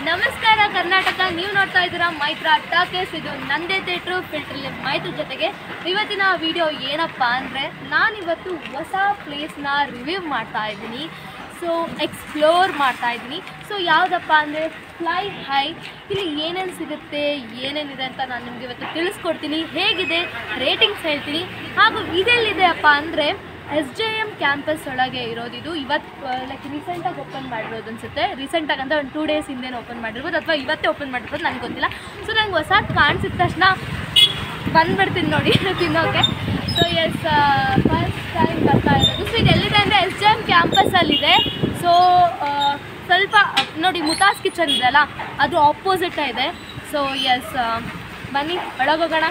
ನಮಸ್ಕಾರ ಕರ್ನಾಟಕ ನೀವು ನೋಡ್ತಾ ಇದ್ದೀರಾ ಮೈತ್ರ ಟಾಕೇಸ್ ಇದು ನಂದೇ ಥಿಯೇಟ್ರು ಫಿಲ್ಟ್ರಲ್ಲಿ ಮೈತ್ರ ಜೊತೆಗೆ ಇವತ್ತಿನ ವಿಡಿಯೋ ಏನಪ್ಪ ಅಂದರೆ ನಾನಿವತ್ತು ಹೊಸ ಪ್ಲೇಸ್ನ ರಿವ್ಯೂ ಮಾಡ್ತಾ ಇದ್ದೀನಿ ಸೊ ಎಕ್ಸ್ಪ್ಲೋರ್ ಮಾಡ್ತಾ ಇದ್ದೀನಿ ಸೊ ಯಾವುದಪ್ಪ ಅಂದರೆ ಫ್ಲೈ ಹೈ ಇಲ್ಲಿ ಏನೇನು ಸಿಗುತ್ತೆ ಏನೇನಿದೆ ಅಂತ ನಾನು ನಿಮಗೆ ಇವತ್ತು ತಿಳಿಸ್ಕೊಡ್ತೀನಿ ಹೇಗಿದೆ ರೇಟಿಂಗ್ಸ್ ಹೇಳ್ತೀನಿ ಹಾಗೂ ಇದೆಲ್ಲಿದೆ ಅಪ್ಪ ಅಂದರೆ ಎಸ್ ಜೆ ಎಮ್ ಕ್ಯಾಂಪಸ್ ಒಳಗೆ ಇರೋದಿದು ಇವತ್ತು ಲೈಕ್ ರೀಸೆಂಟಾಗಿ ಓಪನ್ ಮಾಡಿರೋದು ಅನಿಸುತ್ತೆ ರೀಸೆಂಟಾಗಿ ಅಂದರೆ ಒಂದು ಟೂ ಡೇಸ್ ಹಿಂದೆನೇ ಓಪನ್ ಮಾಡಿರ್ಬೋದು ಅಥವಾ ಇವತ್ತೇ ಓಪನ್ ಮಾಡಿರ್ಬೋದು ನನಗೆ ಗೊತ್ತಿಲ್ಲ ಸೊ ನಂಗೆ ಹೊಸದು ಕಾಣಿಸಿದ ತಕ್ಷಣ ಬಂದ್ಬಿಡ್ತೀನಿ ನೋಡಿ ತಿನ್ನೋಕೆ ಸೊ ಎಸ್ ಫಸ್ಟ್ ಟೈಮ್ ಬರ್ತಾ ಇರೋದು ಸೊ ಇದು ಎಲ್ಲಿದೆ ಅಂದರೆ ಎಸ್ ಜೆ ಎಮ್ ಕ್ಯಾಂಪಸಲ್ಲಿದೆ ಸೊ ಸ್ವಲ್ಪ ನೋಡಿ ಮುತಾಸ್ ಕಿಚನ್ ಇದೆ ಅಲ್ಲ ಅದು ಆಪೋಸಿಟ್ ಇದೆ ಸೊ ಎಸ್ ಬನ್ನಿ ಒಳಗೋಗೋಣ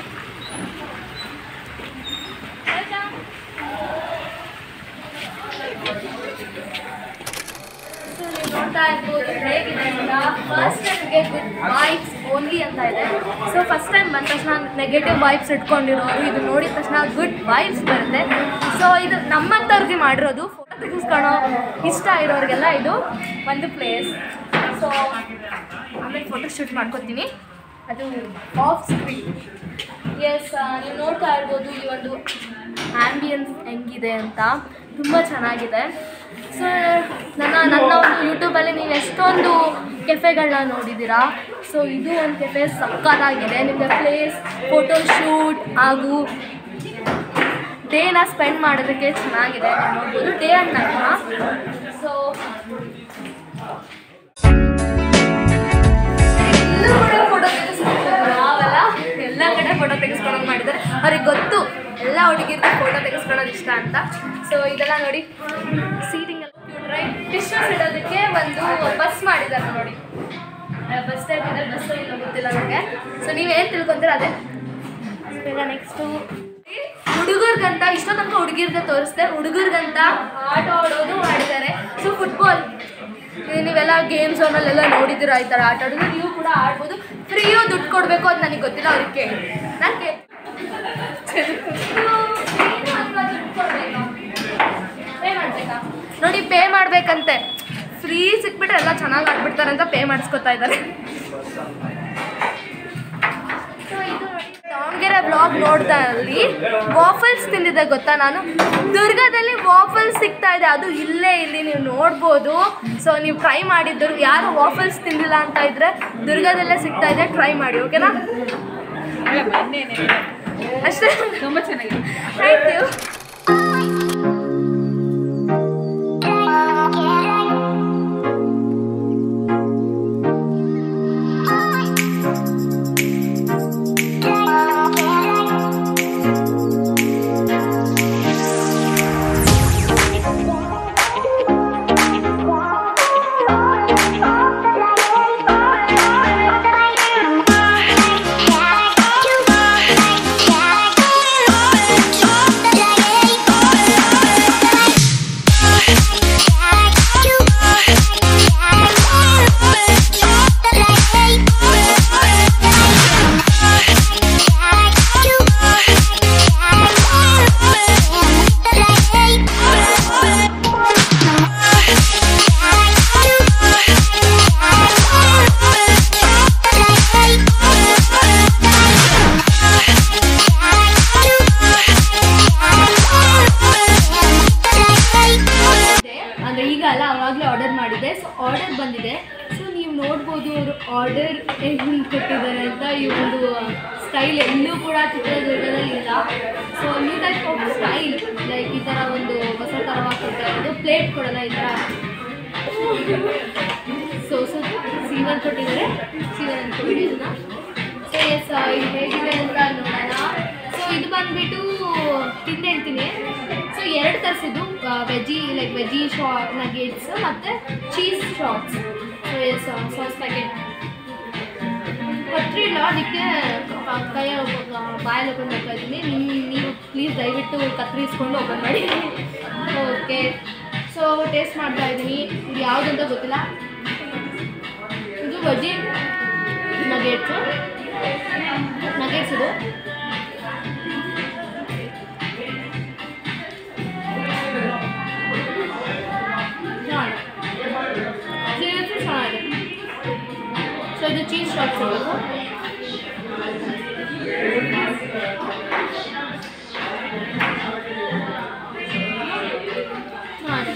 ಸೊ ನೀವು ನೋಡ್ತಾ ಇರ್ಬೋದು ಹೇಗಿದೆ ಅಂತ ಫಸ್ಟ್ ನನಗೆ ಗುಡ್ ವೈಬ್ಸ್ ಓನ್ಲಿ ಅಂತ ಇದೆ ಸೊ ಫಸ್ಟ್ ಟೈಮ್ ಬಂದ ತಕ್ಷಣ ನೆಗೆಟಿವ್ ವೈಬ್ಸ್ ಇಟ್ಕೊಂಡಿರೋರು ಇದು ನೋಡಿದ ತಕ್ಷಣ ಗುಡ್ ವೈಬ್ಸ್ ಬರುತ್ತೆ ಸೊ ಇದು ನಮ್ಮಂಥವ್ರಿಗೆ ಮಾಡಿರೋದು ಫೋಟೋ ತೆಗೆಸ್ಕೊಳೋ ಇಷ್ಟ ಇರೋರಿಗೆಲ್ಲ ಇದು ಒಂದು ಪ್ಲೇಸ್ ಸೊ ಆಮೇಲೆ ಫೋಟೋ ಶೂಟ್ ಮಾಡ್ಕೊತೀನಿ ಅದು ಆಫ್ ಸ್ಕ್ರೀನ್ ಎಸ್ ನೀವು ನೋಡ್ತಾ ಇರ್ಬೋದು ಈ ಒಂದು ಆ್ಯಂಬಿಯನ್ಸ್ ಹೆಂಗಿದೆ ಅಂತ ತುಂಬ ಚೆನ್ನಾಗಿದೆ ಸೊ ನನ್ನ ನನ್ನ ಒಂದು ಯೂಟ್ಯೂಬಲ್ಲಿ ನೀವು ಎಷ್ಟೊಂದು ಕೆಫೆಗಳನ್ನ ನೋಡಿದ್ದೀರಾ ಸೊ ಇದು ಒಂದು ಕೆಫೆ ಸಕ್ಕತ್ತಾಗಿದೆ ನಿಮಗೆ ಪ್ಲೇಸ್ ಫೋಟೋ ಶೂಟ್ ಹಾಗೂ ಡೇನ ಸ್ಪೆಂಡ್ ಮಾಡೋದಕ್ಕೆ ಚೆನ್ನಾಗಿದೆ ನೀವು ನೋಡ್ಬೋದು ಡೇ ಆ್ಯಂಡ್ ನೈಟ್ನ ಸೊ ಎಲ್ಲೂ ಕೂಡ ಫೋಟೋ ತೆಗೆಸ್ಕೊಂಡು ನಾವೆಲ್ಲ ಎಲ್ಲ ಕಡೆ ಫೋಟೋ ತೆಗೆಸ್ಕೊಳ್ಳೋದು ಮಾಡಿದ್ದಾರೆ ಅವ್ರಿಗೆ ಗೊತ್ತು ಎಲ್ಲ ಹುಡುಗಿರ್ಗೆ ಫೋಟೋ ತೆಗೆಸ್ಕೊಳ್ಳೋದು ಇಷ್ಟ ಅಂತ ಸೊ ಇದೆಲ್ಲ ನೋಡಿ ಸೀಟಿಂಗ್ ಎಲ್ಲ ಕ್ಯೂಟ್ ರೈಟ್ ಟಿಶ್ಯೂಸ್ ಇಡೋದಕ್ಕೆ ಒಂದು ಬಸ್ ಮಾಡಿದ್ದಾರೆ ನೋಡಿ ಬಸ್ ಟೈಪ್ ಇದೆ ಬಸ್ ಇಲ್ಲ ಗೊತ್ತಿಲ್ಲ ನನಗೆ ಸೊ ನೀವೇನು ತಿಳ್ಕೊಂತೀರ ಅದೇ ಈಗ ನೆಕ್ಸ್ಟು ಹುಡುಗರಿಗಂತ ಇಷ್ಟೋ ತನಕ ಹುಡುಗಿರ್ಗೆ ತೋರಿಸ್ದೆ ಹುಡುಗರಿಗಂತ ಆಟ ಆಡೋದು ಮಾಡಿದ್ದಾರೆ ಸೊ ಫುಟ್ಬಾಲ್ ನೀವೆಲ್ಲ ಗೇಮ್ ಝೋನಲ್ಲೆಲ್ಲ ನೋಡಿದ್ದೀರಾ ಈ ಥರ ಆಟ ಆಡೋದು ನೀವು ಕೂಡ ಆಡ್ಬೋದು ಫ್ರೀಯು ದುಡ್ಡು ಕೊಡಬೇಕು ಅಂತ ನನಗೆ ಗೊತ್ತಿಲ್ಲ ಅವ್ರಿಗೆ ಕೇಳಿ ನಾನು ಕೇಳಿ ಪೇ ಮಾಡಬೇಕಾ ನೋಡಿ ಪೇ ಮಾಡಬೇಕಂತೆ ಫ್ರೀ ಸಿಕ್ಬಿಟ್ರೆ ಎಲ್ಲ ಚೆನ್ನಾಗಿ ಆಡ್ಬಿಡ್ತಾರೆ ಅಂತ ಪೇ ಮಾಡಿಸ್ಕೊತಾ ಇದ್ದಾರೆ ಸೊ ಇದು ನೋಡಿ ದಾವಣಗೆರೆ ಬ್ಲಾಗ್ ನೋಡ್ತಾ ಅಲ್ಲಿ ವಾಫಲ್ಸ್ ತಿಂದಿದ್ದೆ ಗೊತ್ತಾ ನಾನು ದುರ್ಗದಲ್ಲಿ ವಾಫಲ್ಸ್ ಸಿಗ್ತಾ ಇದೆ ಅದು ಇಲ್ಲೇ ಇಲ್ಲಿ ನೀವು ನೋಡ್ಬೋದು ಸೊ ನೀವು ಟ್ರೈ ಮಾಡಿದ್ದರು ಯಾರು ವಾಫಲ್ಸ್ ತಿಂದಿಲ್ಲ ಅಂತ ಇದ್ರೆ ದುರ್ಗದಲ್ಲೇ ಸಿಗ್ತಾ ಇದೆ ಟ್ರೈ ಮಾಡಿ ಓಕೆನಾ ಅಲ್ಲ ಬನ್ನೇನೆ ಅಷ್ಟೇ ತುಂಬ ಚೆನ್ನಾಗಿದೆ ಥ್ಯಾಂಕ್ ಯು ಇದೆ ಅಂದರೆ ಈಗ ಅಲ್ಲ ಆವಾಗಲೇ ಆರ್ಡರ್ ಮಾಡಿದೆ ಸೊ ಆರ್ಡರ್ ಬಂದಿದೆ ಸೊ ನೀವು ನೋಡ್ಬೋದು ಅವರು ಆರ್ಡರ್ ಹೆಂಗೆ ಕೊಟ್ಟಿದ್ದಾರೆ ಅಂತ ಈ ಒಂದು ಸ್ಟೈಲ್ ಎಲ್ಲೂ ಕೂಡ ಚಿತ್ರದುರ್ಗದಲ್ಲಿ ಇಲ್ಲ so new type of style like ಈ ಥರ ಒಂದು ಹೊಸ ಥರವಾಗಿ ಕೊಡ್ತಾ ಇರೋದು ಪ್ಲೇಟ್ ಕೊಡಲ್ಲ ಈ ಥರ ಸೊ ಸೊ ಸೀವರ್ ಕೊಟ್ಟಿದ್ದಾರೆ ಸೀವರ್ ಅಂದ್ಕೊಂಡಿದ್ದೀನಿ ಇದನ್ನ ಸೊ ಎಸ್ ಇದು ಹೇಗಿದೆ ಅಂತ ನೋಡೋಣ ಸೊ ಇದು ಬಂದ್ಬಿಟ್ಟು ತಿಂದು ಹೇಳ್ತೀನಿ ಸೊ ಎರಡು ತರಿಸಿದ್ದು ವೆಜ್ಜಿ ಲೈಕ್ ವೆಜ್ಜಿ ಶಾ ನಗೇಟ್ಸ್ ಮತ್ತು ಚೀಸ್ ಶಾಟ್ಸ್ ಸೊ ಎಸ್ ಸಾಸ್ ಪ್ಯಾಕೆಟ್ ಪತ್ರಿ ಇಲ್ಲ ಅದಕ್ಕೆ ಕೈ ಬಾಯಲ್ಲಿ ಓಪನ್ ಮಾಡ್ತಾ ಇದ್ದೀನಿ ನಿಮ್ಮ ನೀವು ಪ್ಲೀಸ್ ದಯವಿಟ್ಟು ಕತ್ತರಿಸ್ಕೊಂಡು ಓಪನ್ ಮಾಡಿ ಓಕೆ ಸೊ ಟೇಸ್ಟ್ ಮಾಡ್ತಾ ಇದ್ದೀನಿ ಇದು ಯಾವುದಂತ ಗೊತ್ತಿಲ್ಲ ಇದು ವೆಜ್ಜಿ ನಗೇಟ್ಸು ನಗೇಟ್ಸ್ ಇದು ಚೆನ್ನಾಗಿದೆ. Seriously ಚೆನ್ನಾಗಿದೆ ಸೊ ಇದು ಚೀಸ್ ಶಾರ್ಟ್ಸ್ ಇರೋದು ಹಾಂ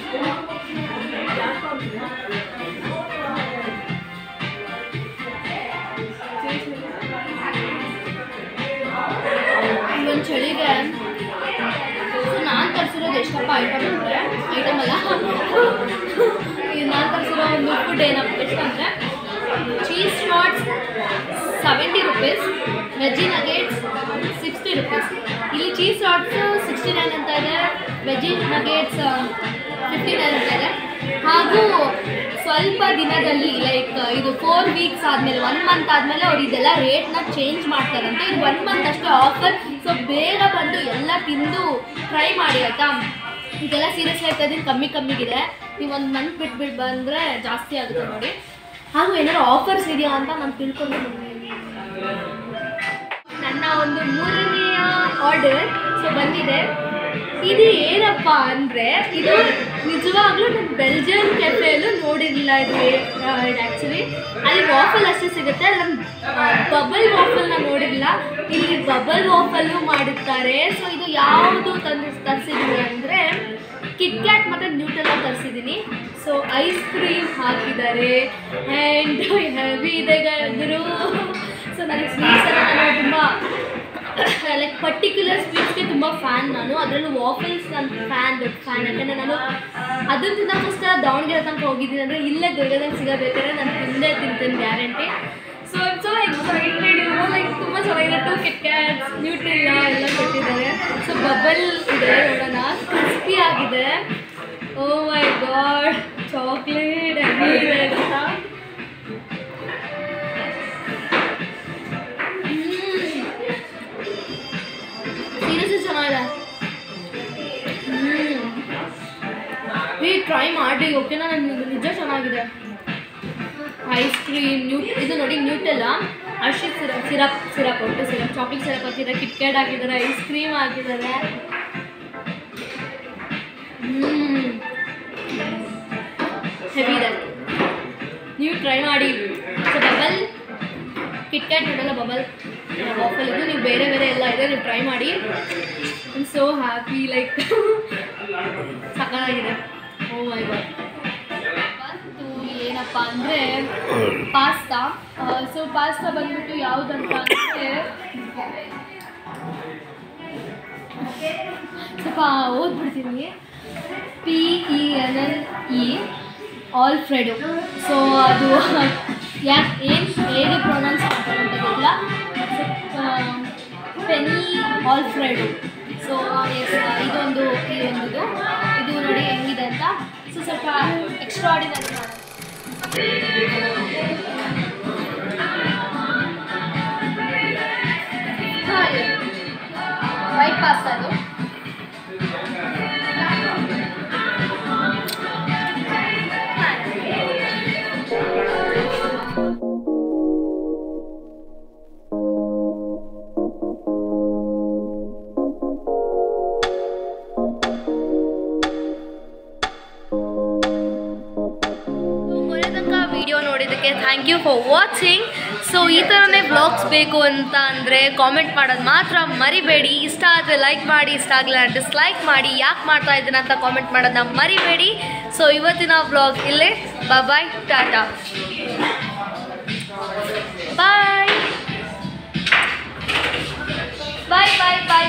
ಇವನ್ ಚಳಿಗೆ ಸೊ ನಾನು ತರಿಸಿರೋದು ಎಷ್ಟಪ್ಪ ಐಟಮ್ ಅಂದರೆ ಐಟಮ್ ಅಲ್ಲ ಇದು ನಾನು ತರಿಸಿರೋ ಒಂದು ಫುಡ್ ಏನಪ್ಪ ಎಷ್ಟು ಅಂದರೆ cheese shots seventy rupees veggie nuggets sixty rupees ಇಲ್ಲಿ ಚೀಸ್ ಶಾಟ್ಸ್ ಸಿಕ್ಸ್ಟಿ ನೈನ್ ಅಂತ ಇದೆ ವೆಜ್ಜಿ ನಗೇಟ್ಸ್ ಫಿಫ್ಟಿ ನೈನ್ ಅಂತ ಇದೆ ಹಾಗೂ ಸ್ವಲ್ಪ ದಿನದಲ್ಲಿ ಲೈಕ್ ಇದು ಫೋರ್ ವೀಕ್ಸ್ ಆದಮೇಲೆ ಒನ್ ಮಂತ್ ಆದಮೇಲೆ ಅವ್ರು ಇದೆಲ್ಲ ರೇಟ್ನ ಚೇಂಜ್ ಮಾಡ್ತಾರಂತೆ ಇದು ಒನ್ ಮಂತ್ ಅಷ್ಟೇ ಆಫರ್ ಸೊ ಬೇಗ ಬಂದು ಎಲ್ಲ ತಿಂದು ಟ್ರೈ ಮಾಡಿ ಆಯಿತಾ ಇದೆಲ್ಲ ಸೀರಿಯಸ್ ಹೇಳ್ತಾ ಇದ್ದೀನಿ ಕಮ್ಮಿ ಕಮ್ಮಿಗಿದೆ ನೀವು ಒಂದು ಮಂತ್ ಬಿಟ್ಟು ಬಿಟ್ಟು ಬಂದರೆ ಜಾಸ್ತಿ ಆಗುತ್ತೆ ನೋಡಿ ಹಾಗೂ ಏನಾದ್ರು ಆಫರ್ಸ್ ಇದೆಯಾ ಅಂತ ನಾನು ತಿಳ್ಕೊಂಡು ನನ್ನ ಒಂದು ಮೂರನೆಯ ಆರ್ಡರ್ ಸೊ ಬಂದಿದೆ ಇದು ಏನಪ್ಪ ಅಂದರೆ ಇದು ನಿಜವಾಗ್ಲೂ ನಾನು ಬೆಲ್ಜಿಯನ್ ಕೆಫೆಯಲ್ಲೂ ನೋಡಿರಲಿಲ್ಲ ಇದು ಆ್ಯಕ್ಚುಲಿ ಅಲ್ಲಿ ವಾಫಲ್ ಅಷ್ಟೇ ಸಿಗುತ್ತೆ ನಾನು ಬಬಲ್ ವಾಫಲ್ನ ನೋಡಿರಲಿಲ್ಲ ಇಲ್ಲಿ ಬಬಲ್ ವಾಫಲ್ಲು ಮಾಡುತ್ತಾರೆ ಸೊ ಇದು ಯಾವುದು ತಂದು ತರಿಸಿದ್ದೀನಿ ಅಂದರೆ ಕಿಟ್ಕ್ಯಾಟ್ ಮತ್ತು ನ್ಯೂಟೆಲ್ಲ ತರಿಸಿದ್ದೀನಿ ಸೊ ಐಸ್ ಕ್ರೀಮ್ ಹಾಕಿದ್ದಾರೆ ಆ್ಯಂಡ್ ಹೆವಿ ಇದೆ ಗದ್ರು ಸೊ ನನಗೆ ಸ್ವೀಟ್ಸ್ ಎಲ್ಲ ನಾನು ತುಂಬ ಲೈಕ್ ಪರ್ಟಿಕ್ಯುಲರ್ ಸ್ವೀಟ್ಸ್ಗೆ ತುಂಬ ಫ್ಯಾನ್ ನಾನು ಅದರಲ್ಲೂ ವಾಫಲ್ಸ್ ನನ್ನ ಫ್ಯಾನ್ ದೊಡ್ಡ ಫ್ಯಾನ್ ಯಾಕಂದರೆ ನಾನು ಅದನ್ನ ತಿನ್ನೋಕ್ಕೋಸ್ಕರ ದಾವಣಗೆರೆ ತನಕ ಹೋಗಿದ್ದೀನಿ ಅಂದರೆ ಇಲ್ಲೇ ದುರ್ಗದಲ್ಲಿ ಸಿಗಬೇಕಾದ್ರೆ ನಾನು ತಿಂದೇ ತಿಂತೇನೆ guarantee so I'm so excited ಇರೋ ಲೈಕ್ ತುಂಬ ಚೆನ್ನಾಗಿದೆ ಟು ಕಿಟ್ ಕ್ಯಾಟ್ಸ್ ನ್ಯೂಟ್ರಿಲ್ಲ ಎಲ್ಲ ಕೊಟ್ಟಿದ್ದಾರೆ ಸೊ ಬಬಲ್ ಇದೆ ನೋಡೋಣ ಕ್ರಿಸ್ಪಿ ಆಗಿದೆ ಓ ಮೈ ಗಾಡ್ ಚಾಕ್ಲೇಟ್ ಇದೆ ಗೊತ್ತಾ ಸೀರಿಯಸ್ಲಿ ಚೆನ್ನಾಗಿದೆ ಈ ಟ್ರೈ ಮಾಡಿ ಓಕೆನಾ ನನಗೆ ನಿಜ ಚೆನ್ನಾಗಿದೆ ಐಸ್ ಕ್ರೀಮ್ ನ್ಯೂ ಇದು ನೋಡಿ ನ್ಯೂಟೆಲ್ಲ ಅರ್ಶಿತ್ ಸಿರಪ್ ಸಿರಪ್ ಸಿರಪ್ ಒಟ್ಟು ಸಿರಪ್ ಚಾಕ್ಲೇಟ್ ಸಿರಪ್ ಹಾಕಿದ್ದಾರೆ ಕಿಟ್ಕ್ಯಾಟ್ ಹಾಕಿದ್ದಾರೆ ಐಸ್ ಕ್ರೀಮ್ ಹಾಕಿದ್ದಾರೆ ಹೆವಿ ಇದೆ ನೀವು ಟ್ರೈ ಮಾಡಿ ಸೊ ಬಬಲ್ ಕಿಟ್ಕ್ಯಾಟ್ ನೋಡಲ್ಲ ಬಬಲ್ ವಾಫಲ್ ಇದು ನೀವು ಬೇರೆ ಬೇರೆ ಎಲ್ಲ ಇದೆ ನೀವು ಟ್ರೈ ಮಾಡಿ ಐಮ್ ಸೋ ಹ್ಯಾಪಿ ಲೈಕ್ ಸಕ್ಕತ್ತಾಗಿದೆ ಓ ಮೈ ಗಾಡ್ ಮತ್ತು ಏನಪ್ಪ ಅಂದರೆ ಪಾಸ್ತಾ ಸೊ ಪಾಸ್ತಾ ಬಂದ್ಬಿಟ್ಟು ಯಾವುದಂತ ಅಂದರೆ ಸ್ವಲ್ಪ ಓದ್ಬಿಡ್ತೀನಿ P E N L E Alfredo so ಅದು ಯಾಕೆ ಏನು ಹೇಗೆ ಪ್ರೊನೌನ್ಸ್ ಮಾಡ್ತಾರೆ ಅಂತ ಗೊತ್ತಿಲ್ಲ ಪೆನಿ ಆಲ್ಫ್ರೆಡು ಸೊ ಎಸ್ ಇದೊಂದು ಈ ಒಂದಿದು ಇದು ನೋಡಿ ಹೆಂಗಿದೆ ಅಂತ ಸೊ ಸ್ವಲ್ಪ ಎಕ್ಸ್ಟ್ರಾ ಆರ್ಡಿನರಿ ಮಾಡೋದು ವೈಟ್ ಪಾಸ್ತಾ ಇದು ಕೊನೆ ತನಕ ವಿಡಿಯೋ ನೋಡಿದ್ದಕ್ಕೆ thank you for watching so ಈ ಥರನೇ ವ್ಲಾಗ್ಸ್ ಬೇಕು ಅಂತ ಅಂದರೆ ಕಾಮೆಂಟ್ ಮಾಡೋದು ಮಾತ್ರ ಮರಿಬೇಡಿ ಇಷ್ಟ ಆದರೆ ಲೈಕ್ ಮಾಡಿ ಇಷ್ಟ ಆಗಲಿಲ್ಲ ಡಿಸ್ಲೈಕ್ ಮಾಡಿ ಯಾಕೆ ಮಾಡ್ತಾ ಇದ್ದೀನಿ ಅಂತ ಕಾಮೆಂಟ್ ಮಾಡೋದನ್ನ ಮರಿಬೇಡಿ ಸೊ ಇವತ್ತಿನ ವ್ಲಾಗ್ ಇಲ್ಲೇ ಬಾಯ್ ಟಾಟಾ ಬಾಯ್ ಬಾಯ್ ಬಾಯ್ ಬಾಯ್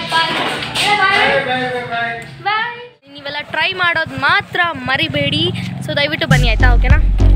ಬಾಯ್ ಬಾಯ್ ನೀವೆಲ್ಲ ಟ್ರೈ ಮಾಡೋದು ಮಾತ್ರ ಮರಿಬೇಡಿ ಸೊ ದಯವಿಟ್ಟು ಬನ್ನಿ ಆಯಿತಾ ಓಕೆನಾ